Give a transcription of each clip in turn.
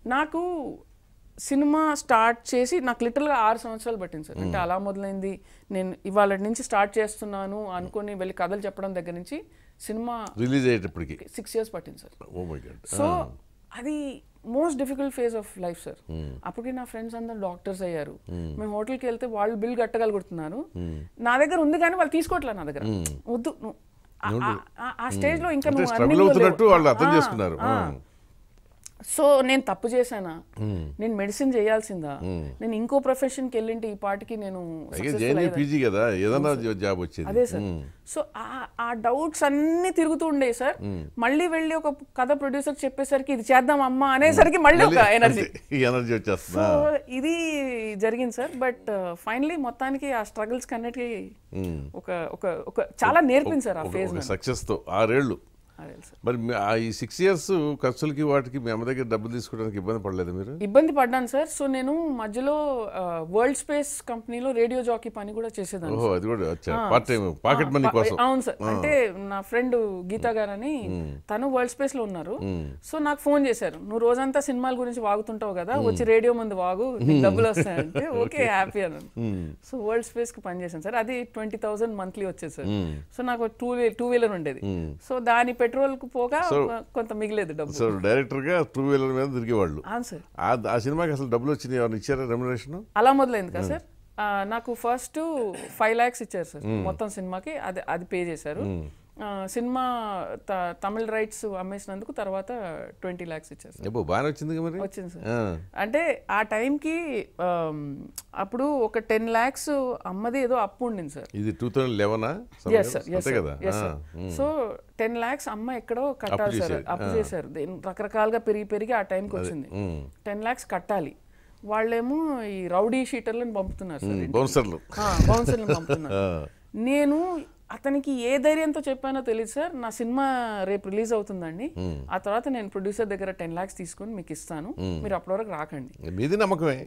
నాకు cinema start చేసి నాకు లిటరల్గా ఆరు సంవత్సరాలు పట్టింది సార్ అంటే అలా మొదలైంది నేను ఇవాళ నుంచి స్టార్ట్ చేస్తున్నాను అనుకొని వెళ్ళి కథలు చెప్పడం దగ్గర నుంచి సినిమా రిలీజ్ అయ్యేటప్పటికి సిక్స్ ఇయర్స్ పట్టింది sir oh my God so అది most difficult phase of life sir అప్పటికి నా ఫ్రెండ్స్ అందరు డాక్టర్స్ అయ్యారు మేము హోటల్కి వెళ్తే వాళ్ళు బిల్ కట్టగలుగుతున్నారు నా దగ్గర ఉంది కానీ వాళ్ళు తీసుకోవట్లేదు నా దగ్గర వద్దు నువ్వు ఆ- ఆ- ఆ- ఆ స్టేజ్ లో ఇంకా అంటే నువ్వు స్ట్రగుల్ earning లో అవుతున్నట్టు లేవు. వాళ్ళు అర్థం ఆ, చేసుకున్నారు ఆ. సో నేను తప్పు చేశానా నేను మెడిసిన్ చేయాల్సిందా నేను ఇంకో ప్రొఫెషన్కి వెళ్ళింటే ఈ పాటికి నేను అయితే successful జేఎన్యూ అయ్యేదాన్ని. పీజీ కదా ఏదన్నా జాబ్ వచ్చేది అదే సార్ సో ఆ- ఆ డౌట్స్ అన్ని తిరుగుతూ ఉండే సార్ మళ్ళీ వెళ్ళి ఒక కథ ప్రొడ్యూసర్ చెప్పేసరికి ఇది చేద్దాం అమ్మా అనేసరికి మళ్ళీ ఒక ఎనర్జీ అంతే, ఈ ఎనర్జీ సో వచ్చేస్తుందా ఇది జరిగింది సార్ బట్ ఫైనలీ మొత్తానికి ఆ స్ట్రగుల్స్ కన్నిటికి ఒక ఒక ఒక చాలా నేర్పింది సార్ ఆ ఒక- ఫేజ్ ఒక సక్సెస్తో ఆరేళ్ళు అదే సార్ మరి మీ- ఆ ఈ సిక్స్ ఇయర్స్ ఖర్చులకి వాటికి మీ అమ్మ దగ్గర డబ్బులు తీసుకోవడానికి ఇబ్బంది పడలేదు మీరు ఇబ్బంది పడ్డాను సార్ సో నేను మధ్యలో వరల్డ్ స్పేస్ కంపెనీలో రేడియో జాకీ పని కూడా చేసేదాన్ని ఓహో అది కూడా వచ్చా పార్ట్ టైం పాకెట్ మనీ ప- కోసం అవును సార్ అంటే నా ఫ్రెండ్ గీతా గారు అని తను వరల్డ్ స్పేస్ లో ఉన్నారు సో నాకు ఫోన్ చేశారు నువ్వు రోజంతా సినిమాల గురించి వాగుతుంటావు కదా వచ్చి రేడియో ముందు వాగు నీకు డబ్బులు వస్తాయంటే ఓకే హ్యాపీ అన్నాను సో వరల్డ్ స్పేస్ కి పని చేశాను సార్ అది ట్వంటీ థౌసండ్ మంత్లీ వచ్చేది సార్ సో నాకు టూ వీలర్ టూ వీలర్ ఉండేది సో దాని పెట్రోల్ కు పోగా కొంత మిగిలేదు డబ్బు సో డైరెక్టర్ గా టూ వీలర్ మీద తిరిగేవాళ్ళు అవును సార్ ఆ ఆ సినిమాకి అసలు డబ్బులు వచ్చినాయి ఎవరిని ఇచ్చారా రెమ్యునరేషన్ అలా మొదలైంది కదా సార్ ఆ, నాకు ఫస్ట్ ఫైవ్ ల్యాక్స్ ఇచ్చారు సార్ మొత్తం సినిమాకి అది అది పే చేశారు ఆ, సినిమా త- తమిళ రైట్స్ అమ్మేసినందుకు తర్వాత ట్వంటీ ల్యాక్స్ ఇచ్చారు సార్ ఏబో బాగానే వచ్చింది మరి వచ్చింది సార్ ఆ, అంటే ఆ టైంకి ఆమ్, అప్పుడు ఒక టెన్ ల్యాక్స్ అమ్మది ఏదో అప్పు ఉండింది సార్ ఇది టూ థౌజండ్ లెవెనా ఎస్ సార్ ఎస్ అంతే కదా సార్ సో టెన్ ల్యాక్స్ అమ్మ ఎక్కడో కట్టాలి సార్ చేసేది. అప్పు చేశారు దేని- రకరకాలుగా పెరిగి పెరిగి ఆ టైంకి వచ్చింది టెన్ ల్యాక్స్ కట్టాలి వాళ్ళేమో ఈ రౌడీ షీటర్లను పంపుతున్నారు సార్ బౌన్సర్లు బౌన్సర్లను పంపుతున్నారు నేను అతనికి ఏ ధైర్యంతో చెప్పానో తెలియదు సార్ నా సినిమా రేపు రిలీజ్ అవుతుందండి ఆ తర్వాత నేను ప్రొడ్యూసర్ దగ్గర టెన్ లాక్స్ తీసుకొని మీకు ఇస్తాను మీరు అప్పటి వరకు రాకండి మీది నమ్మకమే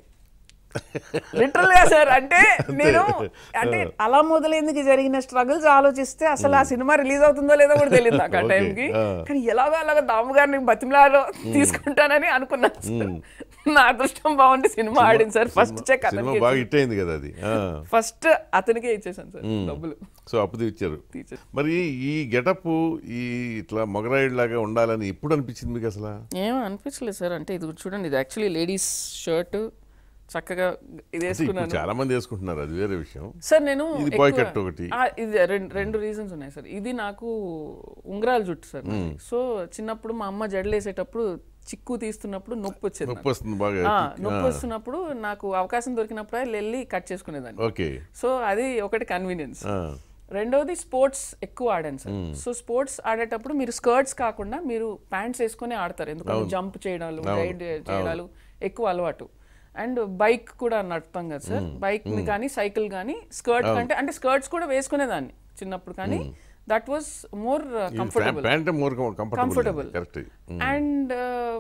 లిటరల్ గా సార్ అంటే నేను అంటే అలా మొదలైందుకు జరిగిన స్ట్రగుల్స్ ఆలోచిస్తే అసలు ఆ సినిమా రిలీజ్ అవుతుందో లేదో కూడా తెలియదు నాకు ఆ Okay. టైంకి ఆ. కానీ ఎలాగో అలాగో దాము గారిని బతిమలాలో తీసుకుంటానని అనుకున్నాను సార్ నా అదృష్టం బాగుండి సినిమా ఆడింది సార్ ఫస్ట్ చెక్ సినిమా అతనికి బాగా హిట్ అయింది కదా అది ఆ. ఫస్ట్ అతనికే ఇచ్చేసాను సార్ డబ్బులు సో అప్పు ఇచ్చారు తీర్చేసాను. మరి ఈ గెటప్ ఈ ఇట్లా మొగరాయిడ్ లాగా ఉండాలని ఎప్పుడు అనిపించింది మీకు అసలు ఏమో అనిపించలేదు సార్ అంటే ఇది చూడండి ఇది యాక్చువల్లీ లేడీస్ షర్ట్ చక్కగా ఇది అంటే ఇప్పుడు వేసుకున్నాను చాలా మంది వేసుకుంటున్నారు అది వేరే విషయం సార్ నేను ఇది boy ఎక్కువ- cut ఒకటి. ఆ, ఇది రెండు రెండు రీజన్స్ ఉన్నాయి సార్ ఇది నాకు ఉంగరాల జుట్టు సార్ నాది. సో చిన్నప్పుడు మా అమ్మ జడలేసేటప్పుడు చిక్కు తీస్తున్నప్పుడు నొప్పి వచ్చేది నాకు. నొప్పి వస్తుంది బాగా ఆ, నొప్పి వస్తున్నప్పుడు నాకు అవకాశం దొరికినప్పుడు వెళ్ళి కట్ చేసుకునేదాన్ని ఓకే సో అది ఒకటి కన్వీనియన్స్ ఆ. రెండోది స్పోర్ట్స్ ఎక్కువ ఆడాను సార్ సో స్పోర్ట్స్ ఆడేటప్పుడు మీరు స్కర్ట్స్ కాకుండా మీరు ప్యాంట్స్ వేసుకుని ఆడతారు ఎందుకంటే జంప్ చేయడాలు రైడ్ చేయడాలు ఎక్కువ అలవాటు అండ్ బైక్ కూడా నడుపుతాం కదా సార్ బైక్ కానీ సైకిల్ కానీ స్కర్ట్ కంటే అంటే స్కర్ట్స్ కూడా వేసుకునేదాన్ని చిన్నప్పుడు కానీ that was more comfortable pant more comfortable Comfortable. Correct and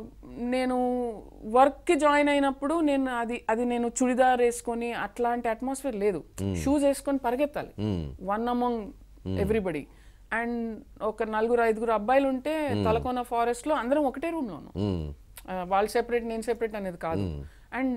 నేను వర్క్ జాయిన్ అయినప్పుడు నేను అది అది నేను చుడిదార్ వేసుకొని అట్లాంటి అట్మాస్ఫియర్ లేదు షూస్ వేసుకొని పరిగెత్తాలి వన్ అమంగ్ ఎవ్రీబడి అండ్ ఒక నలుగురు ఐదుగురు అబ్బాయిలు ఉంటే తలకోన ఫారెస్ట్ లో అందరం ఒకటే రూమ్ లో ఉన్నాం ఆ, వాళ్ళు సెపరేట్ నేను సెపరేట్ అనేది కాదు అండ్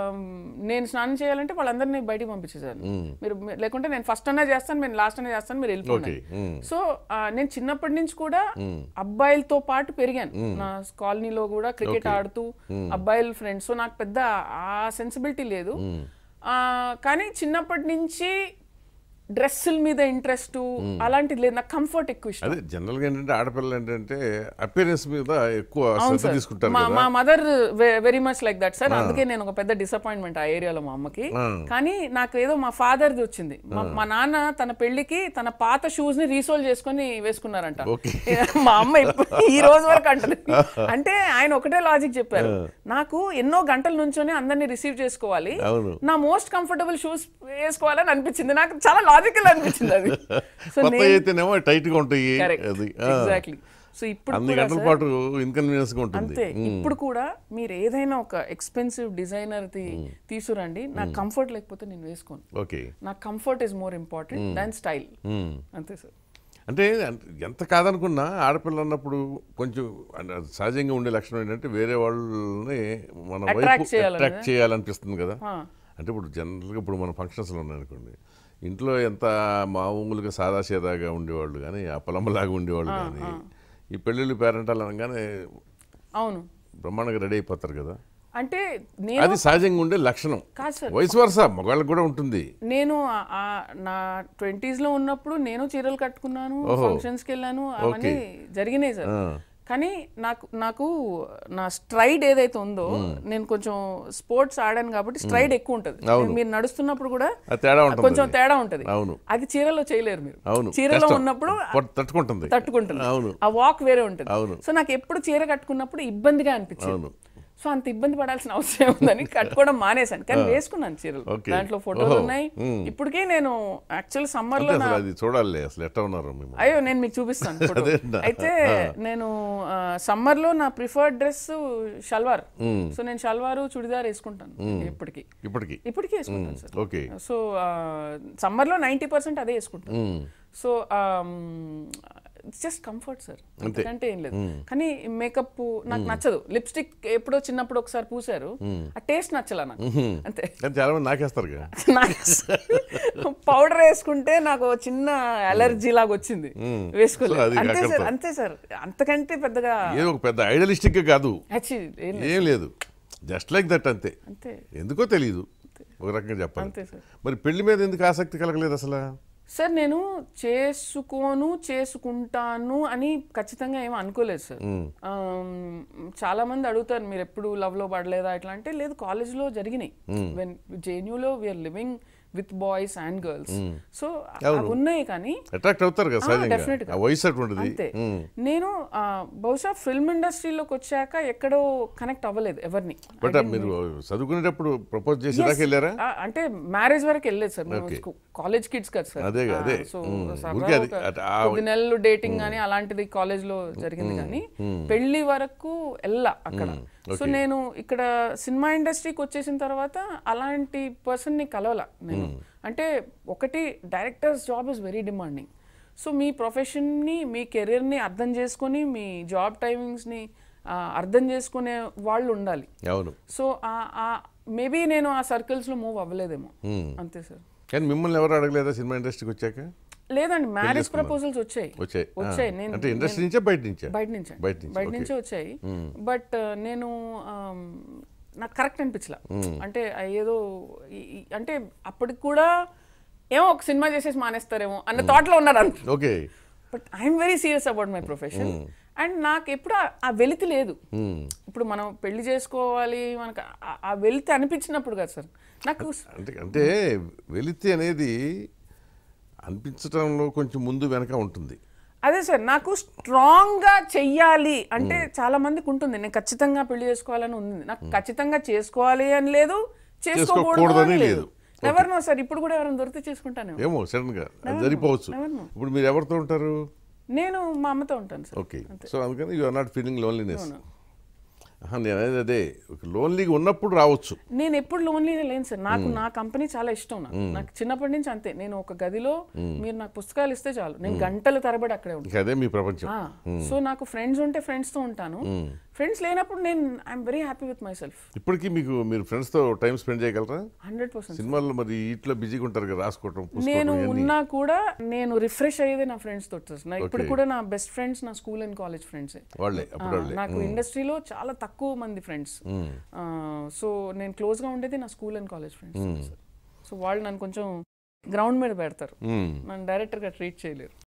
నేను స్నానం చేయాలంటే వాళ్ళందరినీ బయటికి పంపించేసారు మీరు మీ- లేకుంటే నేను ఫస్ట్ అన్నా చేస్తాను నేను లాస్ట్ అన్నా చేస్తాను మీరు వెళ్ళిపోండి Okay. Mm. సో ఆ, నేను చిన్నప్పటి నుంచి కూడా అబ్బాయిలతో పాటు పెరిగాను నా కాలనీలో కూడా క్రికెట్ ఆడుతూ అబ్బాయిల ఫ్రెండ్స్ సో నాకు పెద్ద ఆ సెన్సిబిలిటీ లేదు ఆ, కానీ చిన్నప్పటి నుంచి డ్రెస్సుల మీద ఇంట్రెస్ట్ అలాంటిది లేదు నాకు కంఫర్ట్ ఎక్కువ ఇష్టం అదే జనరల్ గా ఏంటంటే ఆడపిల్లలు ఏంటంటే అపియరెన్స్ మీద ఎక్కువ అవును శ్రద్ధ సార్ తీసుకుంటారు మా కదా మా mother very much like that sir అందుకే నేను ఒక పెద్ద డిసప్పాయింట్మెంట్ ఆ ఏరియాలో మా అమ్మకి కానీ నాకు ఏదో మా ఫాదర్ది వచ్చింది మా- మా నాన్న తన పెళ్లికి తన పాత షూస్ ని రీసోల్ చేసుకొని వేసుకున్నారంట Okay. మా అమ్మ ఇప్పుడు ఈ రోజు వరకు అంటది అంటే ఆయన ఒకటే లాజిక్ చెప్పారు నాకు ఎన్నో గంటల నుంచోనే అందరినీ రిసీవ్ చేసుకోవాలి అవును. నా మోస్ట్ కంఫర్టబుల్ షూస్ వేసుకోవాలని అనిపించింది నాకు చాలా లాజికల్ అనిపించింది అది సో కొత్త అయితేనేమో టైట్ గా ఉంటాయి కరెక్ట్ అది ఆ. ఎగ్జాక్ట్లీ సో ఇప్పుడు అన్ని కూడా గంటల సార్- పాటు ఇన్కన్వీనియన్స్ గా ఉంటుంది అంతే ఇప్పుడు కూడా మీరు ఏదైనా ఒక ఎక్స్పెన్సివ్ డిజైనర్ ది తీసుకురండి నాకు కంఫర్ట్ లేకపోతే నేను వేసుకోను ఓకే నాకు comfort is more important than style అంతే సార్ అంటే అంత- ఎంత కాదనుకున్నా ఆడపిల్ల అన్నప్పుడు కొంచెం అంటే అది సహజంగా ఉండే లక్షణం ఏంటంటే వేరే వాళ్ళని మన Attract వైపు చేయాలని. అట్రాక్ట్ చేయాలనిపిస్తుంది కదా ఆ. అంటే ఇప్పుడు జనరల్గా ఇప్పుడు మన ఫంక్షన్స్లో ఉన్నాయనుకోండి ఇంట్లో ఎంత మామూలుగా సాదాసీదాగా ఉండేవాళ్ళు కానీ ఆ పొలంలాగా ఉండేవాళ్ళు కానీ ఈ పెళ్ళిళ్ళు పేరెంటాలు అనగానే అవును బ్రహ్మాండంగా రెడీ అయిపోతారు కదా అంటే నేను అది సహజంగా ఉండే లక్షణం కాదు సార్ వయసు వరుస మగాళ్ళకి కూడా ఉంటుంది నేను ఆ- ఆ నా ట్వంటీస్ లో ఉన్నప్పుడు నేను చీరలు కట్టుకున్నాను ఫంక్షన్స్ కి వెళ్ళాను అవన్నీ జరిగినాయి సార్ కానీ నాకు నాకు నా స్ట్రైడ్ ఏదైతే ఉందో నేను కొంచెం స్పోర్ట్స్ ఆడాను కాబట్టి స్ట్రైడ్ ఎక్కువ ఉంటుంది మీరు నడుస్తున్నప్పుడు కూడా అది తేడా ఉంటుంది కొంచెం అది. తేడా ఉంటది అవును అది చీరలో చేయలేరు మీరు అవును చీరలో కష్టం. ఉన్నప్పుడు పొట్ట తట్టుకుంటుంది తట్టుకుంటుంది అవును ఆ వాక్ వేరే ఉంటుంది అవును. సో నాకు ఎప్పుడు చీర కట్టుకున్నప్పుడు ఇబ్బందిగా అనిపించింది అవును. సో అంత ఇబ్బంది పడాల్సిన అవసరం ఉందని కట్టుకోవడం మానేశాను కానీ వేసుకున్నాను చీరలు Okay. దాంట్లో ఫోటోలు ఓహో. ఉన్నాయి ఇప్పటికే నేను యాక్చువల్ సమ్మర్ అంటే లో నా అసలు అది చూడాలి అసలు ఎట్లా ఉన్నారు మేము అయ్యో నేను మీకు చూపిస్తాను photo. అదేనా? అయితే నేను సమ్మర్ లో నా ప్రిఫర్డ్ డ్రెస్ షల్వార్ సో నేను షల్వారు చుడిదార్ వేసుకుంటాను ఇప్పటికి ఇప్పటికి ఇప్పటికీ వేసుకుంటాను సార్ ఓకే సో సమ్మర్ లో నైంటీ పర్సెంట్ అదే వేసుకుంటాను సో జస్ట్ కంఫర్ట్ సార్ అంతకంటే ఏం లేదు కానీ మేకప్ నాకు నచ్చదు లిప్స్టిక్ ఎప్పుడో చిన్నప్పుడు ఒకసారి పూసారు ఆ టేస్ట్ నచ్చలా నాకు అంతే కానీ చాలా మంది నాకేస్తారు కదా నాకు పౌడర్ వేసుకుంటే నాకు చిన్న అలర్జీ లాగా వచ్చింది సో వేసుకోలేదు అది అంతే సార్ అక్కడితో. అంతే సార్ అంతకంటే పెద్దగా ఏదో ఒక పెద్ద ఐడియలిస్టిక్ కాదు Actually, ఏం లేదు. ఏం లేదు జస్ట్ లైక్ దట్ అంతే అంతే ఎందుకో తెలియదు ఒక రకంగా చెప్పాలి అంతే సార్ మరి పెళ్లి మీద ఎందుకు ఆసక్తి కలగలేదు అసలు సార్ నేను చేసుకోను చేసుకుంటాను అని ఖచ్చితంగా ఏమీ అనుకోలేదు సార్ ఆమ్, చాలా మంది అడుగుతారు మీరు ఎప్పుడు లవ్ లో పడలేదా ఇట్లా అంటే లేదు కాలేజ్ లో జరిగినాయి వెన్ జేఎన్యూలో we're living with boys and girls so అవి ఉన్నాయి కానీ అట్రాక్ట్ అవుతారు కదా సహజంగా definitely గా. ఆ వయసు అటువంటిది అంతే నేను ఆ, బహుశా ఫిల్మ్ ఇండస్ట్రీలోకి వచ్చాక ఎక్కడో కనెక్ట్ అవ్వలేదు ఎవరిని బట్ మీరు చదువుకునేటప్పుడు ప్రపోజ్ చేసి దాకా వెళ్ళారా ఆ, అంటే మ్యారేజ్ వరకు వెళ్ళలేదు సార్ మేము కాలేజ్ కిడ్స్ కదా సార్ అదే, ఆ, అదే. So hmm. సరదాగా ఊరికే అది, ఒక అట్ ఆ- కొద్ది నెలలు డేటింగ్ కానీ అలాంటిది కాలేజ్ లో జరిగింది కానీ పెళ్లి వరకు వెళ్ళా అక్కడ సో నేను ఇక్కడ సినిమా ఇండస్ట్రీకి వచ్చేసిన తర్వాత అలాంటి పర్సన్ ని కలవాల నేను అంటే ఒకటి directors job is very demanding so మీ ప్రొఫెషన్ని మీ కెరీర్ని అర్థం చేసుకొని మీ జాబ్ టైమింగ్స్ని అర్థం చేసుకునే వాళ్ళు ఉండాలి అవును సో మేబీ నేను ఆ సర్కిల్స్ లో మూవ్ అవ్వలేదేమో అంతే సార్ కానీ మిమ్మల్ని ఎవరు అడగలేదా సినిమా ఇండస్ట్రీకి వచ్చాక లేదండి మ్యారేజ్ ప్రపోజల్స్ వచ్చాయి వచ్చాయి ఆ. వచ్చాయి నేను అంటే ఇండస్ట్రీ నుంచే బయట నుంచే బయట నుంచే బయట నుంచి, బయట okay. నుంచే వచ్చాయి బట్ నేను ఆమ్, నాకు కరెక్ట్ అనిపించలా అంటే ఆ ఏదో ఈ- ఈ- అంటే అప్పటికి కూడా ఏమో ఒక సినిమా చేసేసి మానేస్తారేమో అన్న థాట్ లో ఉన్నారు అంత okay but I'm very serious about my profession and నాకు ఎప్పుడు ఆ- ఆ వెలితి లేదు ఇప్పుడు మనం పెళ్లి చేసుకోవాలి మనకు ఆ- ఆ వెలితి అనిపించినప్పుడు కదా సార్ నాకు అంటే అంటే వెలితి అనేది అనిపించడంలో కొంచెం ముందు వెనక ఉంటుంది అదే సార్ నాకు స్ట్రాంగ్ గా చెయ్యాలి అంటే చాలా మందికి ఉంటుంది నేను ఖచ్చితంగా పెళ్లి చేసుకోవాలని ఉంది నాకు ఖచ్చితంగా చేసుకోవాలి అని లేదు చేసుకోకూడదు చేసుకోకూడదని అని లేదు. లేదు ఎవరు నో సార్ ఇప్పుడు కూడా ఎవరైనా దొరికితే చేసుకుంటాను ఏమో సడన్ గా అది జరిపోవచ్చు never know. ఇప్పుడు మీరు ఎవరితో ఉంటారు నేను మా అమ్మతో ఉంటాను సార్ ఓకే సో అందుకని you are not feeling loneliness నేను అనేది అదే లోన్లీగా ఉన్నప్పుడు రావచ్చు నేను ఎప్పుడు లోన్లీగా లేను సార్ నాకు నా కంపెనీ చాలా ఇష్టం నాకు నాకు చిన్నప్పటి నుంచి అంతే నేను ఒక గదిలో మీరు నాకు పుస్తకాలు ఇస్తే చాలు నేను గంటల తరబడి అక్కడే ఉంటాను ఇంకా అదే మీ ప్రపంచం ఆ, సో నాకు ఫ్రెండ్స్ ఉంటే friends తో ఉంటాను ఫ్రెండ్స్ లేనప్పుడు నేను I'm very happy with myself ఇప్పటికీ మీకు మీరు ఫ్రెండ్స్తో టైం స్పెండ్ చేయగలరా హండ్రెడ్ పర్సెంట్ సినిమాల్లో మరి ఇట్లా బిజీగా ఉంటారు కదా రాసుకోవటం నేను పూసుకోవటం ఇవన్నీ ఉన్నా కూడా నేను రిఫ్రెష్ అయ్యేది నా ఫ్రెండ్స్ తోటి సార్ నా ఇప్పుడు కూడా నా బెస్ట్ ఫ్రెండ్స్ నా స్కూల్ అండ్ కాలేజ్ ఫ్రెండ్స్ వాళ్ళే అప్పుడు వాళ్ళే నాకు ఇండస్ట్రీలో చాలా తక్కువ మంది ఫ్రెండ్స్ సో నేను క్లోజ్ గా ఉండేది నా school and college friends so వాళ్ళు నన్ను కొంచెం గ్రౌండ్ మీద పెడతారు మ్మ్. నన్ను డైరెక్టర్ గా ట్రీట్ చేయలేరు